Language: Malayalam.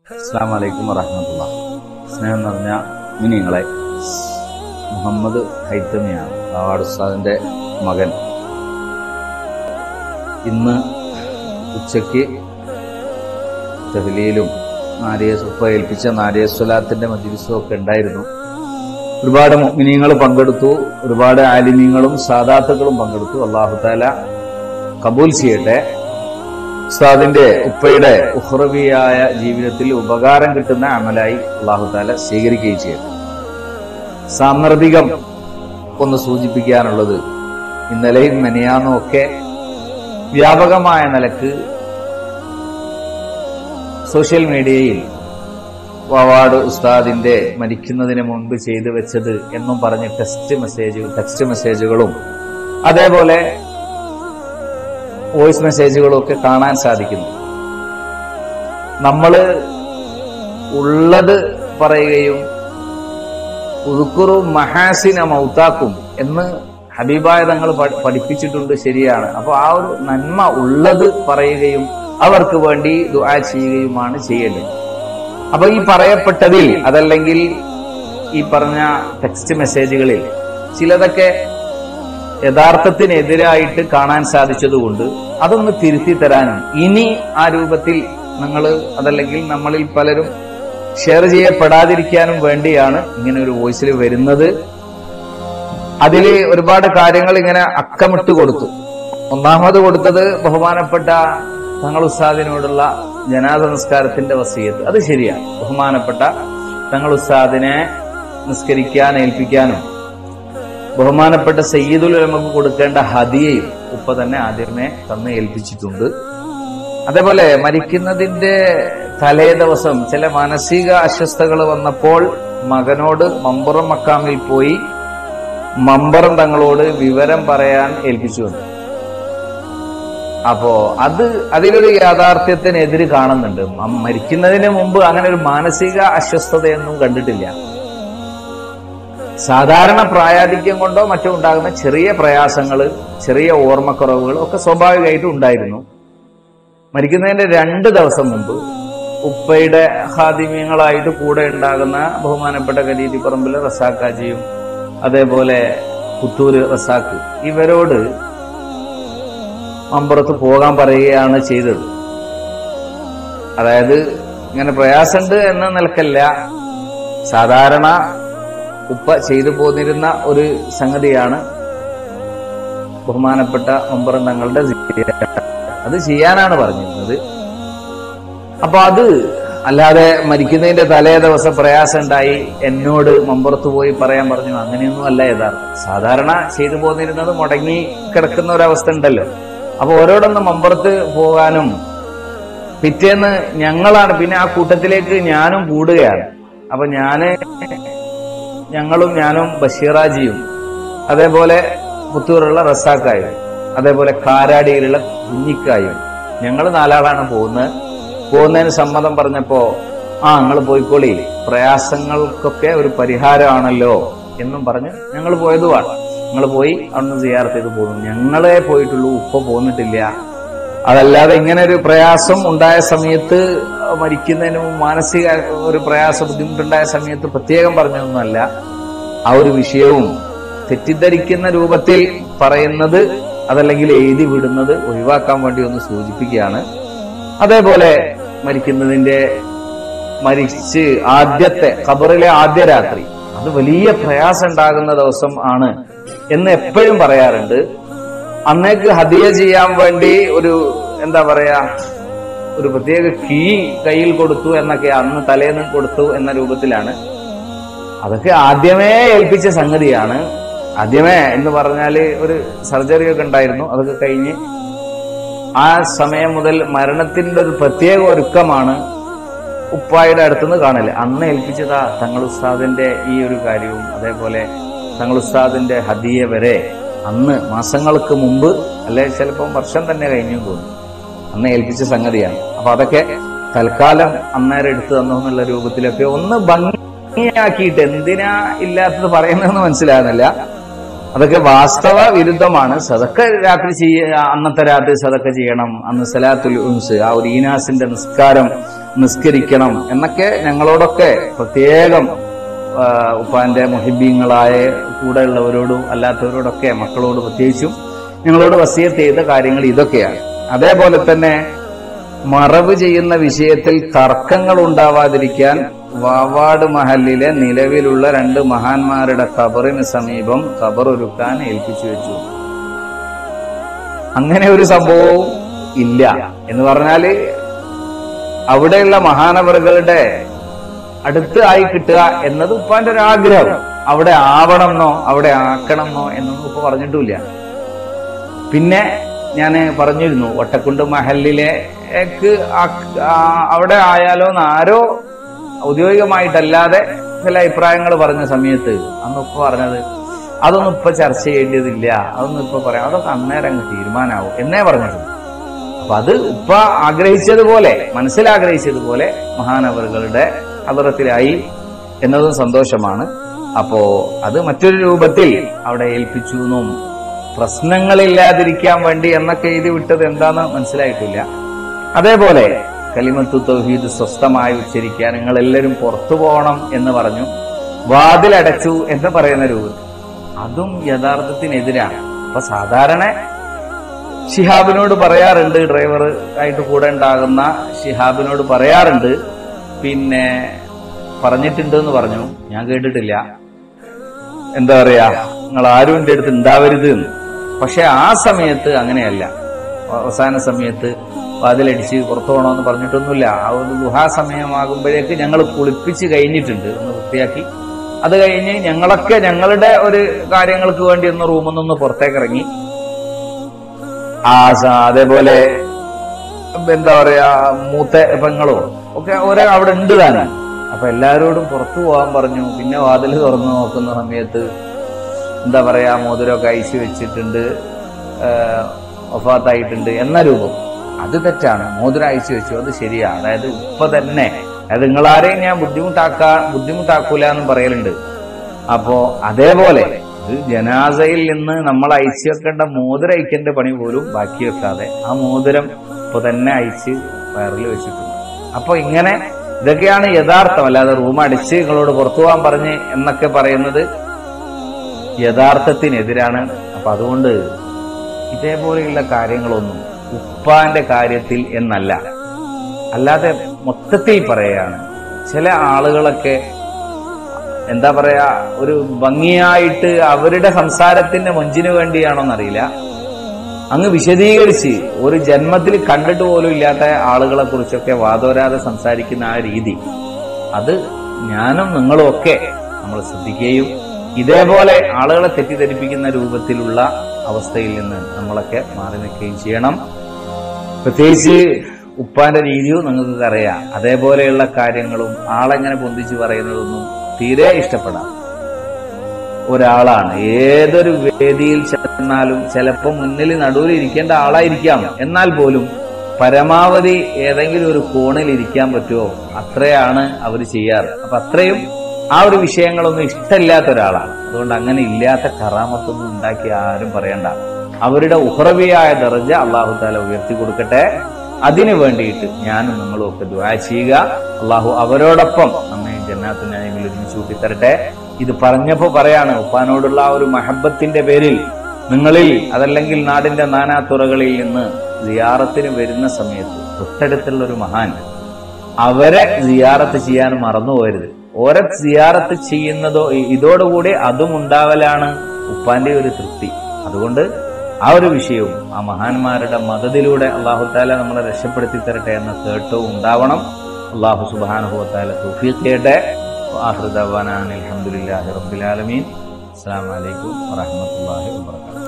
അസ്സാം വലൈക്കും വറഹമത്തുള്ള സ്നേഹം നിറഞ്ഞ മിനിങ്ങളെ മുഹമ്മദ് ഹൈത്തമിയാണ് ആവാട് ഉസ്താദിന്റെ മകൻ ഇന്ന് ഉച്ചയ്ക്ക് തെഹ്ലിയിലും നാരിയ സുപ്പ ഏൽപ്പിച്ച നാരിയ സ്വലാത്തിന്റെ മജിലിസും ഒക്കെ ഉണ്ടായിരുന്നു ഒരുപാട് മിനിങ്ങൾ പങ്കെടുത്തു ഒരുപാട് ആലിമ്യങ്ങളും സാദാത്തുക്കളും പങ്കെടുത്തു അള്ളാഹു താല കബൂൽ ചെയ്യട്ടെ ഉസ്താദിന്റെ ഉപ്പയുടെ ഉഹ്റവിയായ ജീവിതത്തിൽ ഉപകാരം കിട്ടുന്ന അമലായി അള്ളാഹു താല സ്വീകരിക്കുകയും ചെയ്യട്ടെ സാന്ദർഭികം ഒന്ന് സൂചിപ്പിക്കാനുള്ളത് ഇന്നലെയും മെനയാന്നും ഒക്കെ വ്യാപകമായ നിലക്ക് സോഷ്യൽ മീഡിയയിൽ വാവാട് ഉസ്താദിന്റെ മരിക്കുന്നതിന് മുൻപ് ചെയ്തു വെച്ചത് എന്നും പറഞ്ഞ് ടെക്സ്റ്റ് മെസ്സേജുകൾ ടെക്സ്റ്റ് മെസ്സേജുകളും അതേപോലെ വോയിസ് മെസ്സേജുകളും ഒക്കെ കാണാൻ സാധിക്കുന്നു നമ്മള് ഉള്ളത് പറയുകയും ഉതുക്കുറു മഹാസിന മൗത്താക്കും എന്ന് ഹബീബായ തങ്ങൾ പഠി- പഠിപ്പിച്ചിട്ടുണ്ട് ശരിയാണ് അപ്പൊ ആ ഒരു നന്മ ഉള്ളത് പറയുകയും അവർക്ക് വേണ്ടി ദുആ ചെയ്യുകയുമാണ് ചെയ്യേണ്ടത് അപ്പൊ ഈ പറയപ്പെട്ടതിൽ അതല്ലെങ്കിൽ ഈ പറഞ്ഞ ടെക്സ്റ്റ് മെസ്സേജുകളിൽ ചിലതൊക്കെ യഥാർത്ഥത്തിനെതിരായിട്ട് കാണാൻ സാധിച്ചതുകൊണ്ട് അതൊന്ന് തിരുത്തി തരാനും ഇനി ആ രൂപത്തിൽ നിങ്ങൾ അതല്ലെങ്കിൽ നമ്മളിൽ പലരും ഷെയർ ചെയ്യപ്പെടാതിരിക്കാനും വേണ്ടിയാണ് ഇങ്ങനെ ഒരു വോയിസിൽ വരുന്നത് അതിൽ ഒരുപാട് കാര്യങ്ങൾ ഇങ്ങനെ അക്കമിട്ട് കൊടുത്തു ഒന്നാമത് കൊടുത്തത് ബഹുമാനപ്പെട്ട തങ്ങൾ ഉസ്താദിനോടുള്ള ജനാദ നിസ്കാരത്തിന്റെ വസീയത്ത് അത് ശരിയാണ് ബഹുമാനപ്പെട്ട തങ്ങൾ ഉസ്താദിനെ നിസ്കരിക്കാൻ ഏൽപ്പിക്കാനും ബഹുമാനപ്പെട്ട സയ്യിദുൽ ഉലമക്ക് കൊടുക്കേണ്ട ഹദിയയും ഉപ്പ തന്നെ ആദ്യമേ തന്ന് ഏൽപ്പിച്ചിട്ടുണ്ട് അതേപോലെ മരിക്കുന്നതിന്റെ തലേ ദിവസം ചില മാനസിക അസ്വസ്ഥതകൾ വന്നപ്പോൾ മകനോട് മമ്പുറം മക്കാമിൽ പോയി മമ്പറം തങ്ങളോട് വിവരം പറയാൻ ഏൽപ്പിച്ചു വന്നു അപ്പോ അത് അതിലൊരു യാഥാർത്ഥ്യത്തിനെതിര് കാണുന്നുണ്ട് മ- മരിക്കുന്നതിന് മുമ്പ് അങ്ങനെ ഒരു മാനസിക അസ്വസ്ഥതയൊന്നും കണ്ടിട്ടില്ല സാധാരണ പ്രായാധിക്യം കൊണ്ടോ മറ്റോ ഉണ്ടാകുന്ന ചെറിയ പ്രയാസങ്ങൾ ചെറിയ ഓർമ്മക്കുറവുകൾ ഒക്കെ സ്വാഭാവികമായിട്ടും ഉണ്ടായിരുന്നു മരിക്കുന്നതിന്റെ രണ്ട് ദിവസം മുമ്പ് ഉപ്പയുടെ ഹാദിമ്യങ്ങളായിട്ട് കൂടെ ഉണ്ടാകുന്ന ബഹുമാനപ്പെട്ട കരീതി പറമ്പിലെ റസാക്കാജിയും അതേപോലെ പുത്തൂര് റസാക്ക് ഇവരോട് മമ്പുറത്ത് പോകാൻ പറയുകയാണ് ചെയ്തത് അതായത് ഇങ്ങനെ പ്രയാസമുണ്ട് എന്ന നിലക്കല്ല സാധാരണ ഉപ്പ ചെയ്തു പോന്നിരുന്ന ഒരു സംഗതിയാണ് ബഹുമാനപ്പെട്ട മമ്പുറം തങ്ങളുടെ സിയാറത്ത്. അത് ചെയ്യാനാണ് പറഞ്ഞിരുന്നത് അപ്പൊ അത് അല്ലാതെ മരിക്കുന്നതിന്റെ തലേ ദിവസം പ്രയാസം ഉണ്ടായി എന്നോട് മമ്പുറത്ത് പോയി പറയാൻ പറഞ്ഞു അങ്ങനെയൊന്നും അല്ല യഥാർത്ഥം സാധാരണ ചെയ്തു പോന്നിരുന്നത് മുടങ്ങി കിടക്കുന്ന ഒരവസ്ഥ ഉണ്ടല്ലോ അപ്പൊ ഓരോടൊന്ന് മമ്പുറത്ത് പോകാനും പിറ്റേന്ന് ഞങ്ങളാണ് പിന്നെ ആ കൂട്ടത്തിലേക്ക് ഞാനും കൂടുകയാണ് അപ്പൊ ഞാന് ഞങ്ങളും ഞാനും ബഷീറാജിയും അതേപോലെ പുത്തൂരുള്ള റസാക്കായും അതേപോലെ കാരാടിയിലുള്ള കുഞ്ഞിക്കായും ഞങ്ങൾ നാലാളാണ് പോകുന്നത് പോകുന്നതിന് സമ്മതം പറഞ്ഞപ്പോ ആ നിങ്ങൾ പോയിക്കോളി പ്രയാസങ്ങൾക്കൊക്കെ ഒരു പരിഹാരമാണല്ലോ എന്നും പറഞ്ഞ് ഞങ്ങൾ പോയതുമാണ് നിങ്ങൾ പോയി അവിടുന്ന് സിയാർത്ത് ചെയ്ത് പോകുന്നു ഞങ്ങളെ പോയിട്ടുള്ളൂ ഉപ്പ പോന്നിട്ടില്ല അതല്ലാതെ ഇങ്ങനെ ഒരു പ്രയാസം ഉണ്ടായ സമയത്ത് മരിക്കുന്നതിന് മുമ്പ് മാനസിക ഒരു പ്രയാസ ബുദ്ധിമുട്ടുണ്ടായ സമയത്ത് പ്രത്യേകം പറഞ്ഞതൊന്നുമല്ല ആ ഒരു വിഷയവും തെറ്റിദ്ധരിക്കുന്ന രൂപത്തിൽ പറയുന്നത് അതല്ലെങ്കിൽ എഴുതി വിടുന്നത് ഒഴിവാക്കാൻ വേണ്ടി ഒന്ന് സൂചിപ്പിക്കുകയാണ് അതേപോലെ മരിക്കുന്നതിന്റെ മരിച്ച് ആദ്യത്തെ ഖബറിലെ ആദ്യ രാത്രി അത് വലിയ പ്രയാസം ഉണ്ടാകുന്ന ദിവസം ആണ് എന്ന് എപ്പോഴും പറയാറുണ്ട് അന്നേക്ക് ഹദിയ ചെയ്യാൻ വേണ്ടി ഒരു എന്താ പറയാ ഒരു പ്രത്യേക കീ കയ്യിൽ കൊടുത്തു എന്നൊക്കെ അന്ന് തലേന്ന് കൊടുത്തു എന്ന രൂപത്തിലാണ് അതൊക്കെ ആദ്യമേ ഏൽപ്പിച്ച സംഗതിയാണ് ആദ്യമേ എന്ന് പറഞ്ഞാല് ഒരു സർജറി ഒക്കെ ഉണ്ടായിരുന്നു അതൊക്കെ കഴിഞ്ഞ് ആ സമയം മുതൽ മരണത്തിന്റെ ഒരു പ്രത്യേക ഒരുക്കമാണ് ഉപ്പായുടെ അടുത്തുനിന്ന് കാണല് അന്ന് ഏൽപ്പിച്ചതാ തങ്ങൾ ഉസ്താദിന്റെ ഈ ഒരു കാര്യവും അതേപോലെ തങ്ങൾ ഉസ്താദിന്റെ ഹദിയ വരെ അന്ന് മാസങ്ങൾക്ക് മുമ്പ് അല്ലെ ചിലപ്പം വർഷം തന്നെ കഴിഞ്ഞു തോന്നുന്നു അന്ന് ഏൽപ്പിച്ച സംഗതിയാണ് അപ്പൊ അതൊക്കെ തൽക്കാലം അന്നേരം എടുത്തു തന്നു എന്നുള്ള രൂപത്തിലൊക്കെ ഒന്ന് ഭംഗിയാക്കിയിട്ട് എന്തിനാ ഇല്ലാത്തത് പറയുന്നതെന്ന് മനസ്സിലാകുന്നില്ല അതൊക്കെ വാസ്തവ വിരുദ്ധമാണ് സദക്ക രാത്രി ചെയ്യ അന്നത്തെ രാത്രി സദക്ക ചെയ്യണം അന്ന് സലാത്തുൽ ഉൻസ് ആ ഒരു ഈനാസിന്റെ നിസ്കാരം നിസ്കരിക്കണം എന്നൊക്കെ ഞങ്ങളോടൊക്കെ പ്രത്യേകം ആ, ഉപ്പാന്റെ മുഹിബീങ്ങളായ കൂടെ ഉള്ളവരോടും അല്ലാത്തവരോടൊക്കെ മക്കളോട് പ്രത്യേകിച്ചും ഞങ്ങളോട് വസിയത്ത് ചെയ്ത കാര്യങ്ങൾ ഇതൊക്കെയാണ് അതേപോലെ തന്നെ മറവ് ചെയ്യുന്ന വിഷയത്തിൽ തർക്കങ്ങൾ ഉണ്ടാവാതിരിക്കാൻ വാവാട് മഹലിലെ നിലവിലുള്ള രണ്ട് മഹാന്മാരുടെ ഖബറിന് സമീപം ഖബർ ഒരുക്കാൻ ഏൽപ്പിച്ചു വെച്ചു അങ്ങനെ ഒരു സംഭവവും ഇല്ല എന്ന് പറഞ്ഞാല് അവിടെയുള്ള മഹാനവറുകളുടെ അടുത്ത് ആയി കിട്ടുക എന്നത് ഉപ്പാന്റെ ഒരു ആഗ്രഹം അവിടെ ആവണം എന്നോ അവിടെ ആക്കണം എന്നോ എന്നൊന്നും ഉപ്പ പറഞ്ഞിട്ടില്ല പിന്നെ ഞാൻ പറഞ്ഞിരുന്നു ഒട്ടക്കുണ്ട് മഹലിലേക്ക് അവിടെ ആയാലോ എന്ന് ആരോ ഔദ്യോഗികമായിട്ടല്ലാതെ ചില അഭിപ്രായങ്ങൾ പറഞ്ഞ സമയത്ത് അന്ന് ഉപ്പ പറഞ്ഞത് അതൊന്നും ഇപ്പൊ ചർച്ച ചെയ്യേണ്ടതില്ല അതൊന്നും ഇപ്പൊ പറയാം അതൊക്കെ അന്നേരം അങ്ങ് തീരുമാനമാവും എന്നേ പറഞ്ഞിട്ടുണ്ട് അപ്പൊ അത് ഉപ്പ ആഗ്രഹിച്ചതുപോലെ മനസ്സിലാഗ്രഹിച്ചതുപോലെ മഹാനവറുകളുടെ ഹദറത്തിലായി എന്നതും സന്തോഷമാണ് അപ്പോ അത് മറ്റൊരു രൂപത്തിൽ അവിടെ ഏൽപ്പിച്ചു എന്നും പ്രശ്നങ്ങളില്ലാതിരിക്കാൻ വേണ്ടി എന്നൊക്കെ എഴുതി വിട്ടത് എന്താന്ന് മനസ്സിലായിട്ടില്ല അതേപോലെ കലിമത്തു തൗഹീദ് സ്വസ്ഥമായി ഉച്ചരിക്കാൻ നിങ്ങൾ എല്ലാവരും പുറത്തു പോകണം എന്ന് പറഞ്ഞു വാതിലടച്ചു എന്ന് പറയുന്ന രൂപത്തിൽ അതും യഥാർത്ഥത്തിനെതിരാണ് അപ്പൊ സാധാരണ ഷിഹാബിനോട് പറയാറുണ്ട് ഡ്രൈവർ ആയിട്ട് കൂടെ ഉണ്ടാകുന്ന ഷിഹാബിനോട് പറയാറുണ്ട് പിന്നെ പറഞ്ഞിട്ടുണ്ട് എന്ന് പറഞ്ഞു ഞാൻ കേട്ടിട്ടില്ല എന്താ പറയാ നിങ്ങൾ ആരും എന്റെ അടുത്ത് ഉണ്ടാവരുത് എന്ന് പക്ഷെ ആ സമയത്ത് അങ്ങനെയല്ല അവസാന സമയത്ത് വാതിലടിച്ച് പുറത്തു പോകണമെന്ന് പറഞ്ഞിട്ടൊന്നുമില്ല ആ ഒരു ദുഹാ സമയമാകുമ്പോഴേക്ക് ഞങ്ങൾ കുളിപ്പിച്ച് കഴിഞ്ഞിട്ടുണ്ട് ഒന്ന് വൃത്തിയാക്കി അത് കഴിഞ്ഞ് ഞങ്ങളൊക്കെ ഞങ്ങളുടെ ഒരു കാര്യങ്ങൾക്ക് വേണ്ടി ഒന്ന് റൂമിൽ നിന്ന് പുറത്തേക്ക് ഇറങ്ങി ആ സ- അതേപോലെ എന്താ പറയാ മൂത്ത പെങ്ങളോ ഒക്കെ ഓരോ അവിടെ ഉണ്ട് താനും അപ്പൊ എല്ലാവരോടും പുറത്തു പോകാൻ പറഞ്ഞു പിന്നെ വാതിൽ തുറന്നു നോക്കുന്ന സമയത്ത് എന്താ പറയാ മോതിരമൊക്കെ അയച്ചു വെച്ചിട്ടുണ്ട് ഒഫാത്തായിട്ടുണ്ട് എന്ന രൂപം അത് തെറ്റാണ് മോതിരം അയച്ചു വെച്ചു അത് ശരിയാ അതായത് ഇപ്പൊ തന്നെ അതായത് നിങ്ങളാരെയും ഞാൻ ബുദ്ധിമുട്ടാക്കാ ബുദ്ധിമുട്ടാക്കൂല എന്നും പറയലുണ്ട് അപ്പോ അതേപോലെ ഒരു ജനാസയിൽ നിന്ന് നമ്മൾ അയച്ചു വെക്കേണ്ട മോതിരം അയക്കേണ്ട പണി പോലും ബാക്കി വെക്കാതെ ആ മോതിരം ഇപ്പൊ തന്നെ അയച്ച് വയറിൽ വെച്ചിട്ടുണ്ട് അപ്പൊ ഇങ്ങനെ ഇതൊക്കെയാണ് യഥാർത്ഥം അല്ലാതെ റൂം അടിച്ച് നിങ്ങളോട് പുറത്തു പോകാൻ പറഞ്ഞ് എന്നൊക്കെ പറയുന്നത് യഥാർത്ഥത്തിനെതിരാണ് അപ്പൊ അതുകൊണ്ട് ഇതേപോലെയുള്ള കാര്യങ്ങളൊന്നും ഉപ്പാന്റെ കാര്യത്തിൽ എന്നല്ല അല്ലാതെ മൊത്തത്തിൽ പറയുകയാണ് ചില ആളുകളൊക്കെ എന്താ പറയാ ഒരു ഭംഗിയായിട്ട് അവരുടെ സംസാരത്തിന്റെ മൊഞ്ചിന് വേണ്ടിയാണോന്നറിയില്ല അങ്ങ് വിശദീകരിച്ച് ഒരു ജന്മത്തിൽ കണ്ടിട്ട് പോലും ഇല്ലാത്ത ആളുകളെ കുറിച്ചൊക്കെ വാദോരാതെ സംസാരിക്കുന്ന ആ രീതി അത് ഞാനും നിങ്ങളും ഒക്കെ നമ്മൾ ശ്രദ്ധിക്കുകയും ഇതേപോലെ ആളുകളെ തെറ്റിദ്ധരിപ്പിക്കുന്ന രൂപത്തിലുള്ള അവസ്ഥയിൽ നിന്ന് നമ്മളൊക്കെ മാറി നിൽക്കുകയും ചെയ്യണം പ്രത്യേകിച്ച് ഉപ്പാന്റെ രീതിയും നിങ്ങൾക്ക് അറിയാം അതേപോലെയുള്ള കാര്യങ്ങളും ആളെങ്ങനെ പൊന്തിച്ച് പറയുന്നതൊന്നും തീരെ ഇഷ്ടപ്പെടാം ഒരാളാണ് ഏതൊരു വേദിയിൽ ചെന്നാലും ചിലപ്പോൾ മുന്നിൽ നടുവിൽ ഇരിക്കേണ്ട ആളായിരിക്കാം എന്നാൽ പോലും പരമാവധി ഏതെങ്കിലും ഒരു കോണിൽ ഇരിക്കാൻ പറ്റുമോ അത്രയാണ് അവർ ചെയ്യാറ് അപ്പൊ അത്രയും ആ ഒരു വിഷയങ്ങളൊന്നും ഇഷ്ടമില്ലാത്ത ഒരാളാണ് അതുകൊണ്ട് അങ്ങനെ ഇല്ലാത്ത കറാമത്തൊന്നും ഉണ്ടാക്കി ആരും പറയണ്ട അവരുടെ ഉഹ്റവിയായ ദർജ അള്ളാഹു താല ഉയർത്തി കൊടുക്കട്ടെ അതിനു വേണ്ടിയിട്ട് ഞാനും നിങ്ങളും ഒക്കെ ദുആ ചെയ്യുക അള്ളാഹു അവരോടൊപ്പം നമ്മെ ജന്നാത്തു നൈമിൽ ഒരുമിച്ച് കൂട്ടിത്തരട്ടെ ഇത് പറഞ്ഞപ്പോ പറയാണ് ഉപ്പാനോടുള്ള ആ ഒരു മഹബത്തിന്റെ പേരിൽ നിങ്ങളിൽ അതല്ലെങ്കിൽ നാടിന്റെ നാനാതുറകളിൽ നിന്ന് സിയാറത്തിന് വരുന്ന സമയത്ത് തൊട്ടടുത്തുള്ള ഒരു മഹാൻ അവരെ സിയാറത്ത് ചെയ്യാൻ മറന്നു പോകരുത് ഓരോ സിയാറത്ത് ചെയ്യുന്നതോ ഇ- ഇതോടുകൂടി അതും ഉണ്ടാവലാണ് ഉപ്പാന്റെ ഒരു തൃപ്തി അതുകൊണ്ട് ആ ഒരു വിഷയവും ആ മഹാന്മാരുടെ മതത്തിലൂടെ അള്ളാഹു താല നമ്മളെ രക്ഷപ്പെടുത്തി തരട്ടെ എന്ന തേട്ടവും ഉണ്ടാവണം അള്ളാഹു സുബാനുഹു താല തൗഫീഖ് ചെയ്യട്ടെ ആഹൃദവാനാണ് അലഹമുല്ലാഹി റബ്ബിൽ ആലമീൻ അസ്സാം വലൈക്കും വാഹമത്തല്ലാഹി വാബർക്കാത്തു